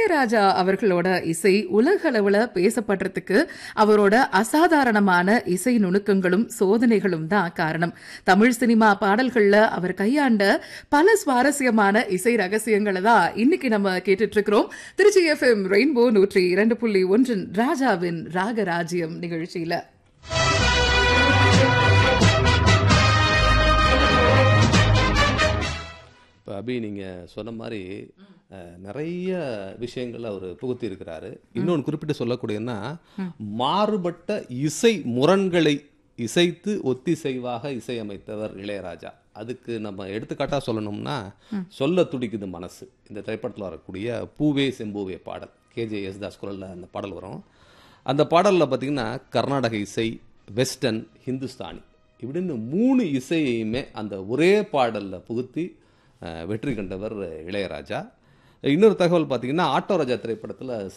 இளையராஜா அவர்களோட இசை உலகளவுல பேசப்படுறதுக்கு அவரோட அசாதாரணமான இசை நுணுக்கங்களும் சோதனைகளும் தான் காரணம் தமிழ் சினிமா பாடல்கள்ல அவர் கையாண்ட பல சுவாரஸ்யமான இசை ரகசியங்களை தான் இன்னைக்கு நம்ம கேட்டுட்டு இருக்கிறோம் திருச்சி எஃப்எம் ரெயின்போ நூற்றி இரண்டு புள்ளி ஒன்றின் ராஜாவின் ராகராஜ்யம் நிகழ்ச்சியில இப்போ அபி நீங்கள் சொன்ன மாதிரி அஹ், நிறைய விஷயங்கள் அவர் புகுத்தி இருக்கிறாரு இன்னொன்று குறிப்பிட்டு சொல்லக்கூடியன்னா மாறுபட்ட இசை முரண்களை இசைத்து ஒத்திசைவாக இசையமைத்தவர் இளையராஜா அதுக்கு நம்ம எடுத்துக்காட்டாக சொல்லணும்னா சொல்ல துடிக்குது மனசு இந்த திரைப்படத்தில் வரக்கூடிய பூவே செம்பூவே பாடல் கேஜே யேசுதாஸ் குரலில் அந்த பாடல் வரும் அந்த பாடலில் பார்த்தீங்கன்னா கர்நாடக இசை வெஸ்டர்ன் ஹிந்துஸ்தானி இப்படின்னு மூணு இசையையுமே அந்த ஒரே பாடலில் புகுத்தி அஹ், வெற்றி கண்டவர் இளையராஜா இன்னொரு தகவல் பார்த்தீங்கன்னா ஆட்டோ ராஜா திரைப்படத்தில்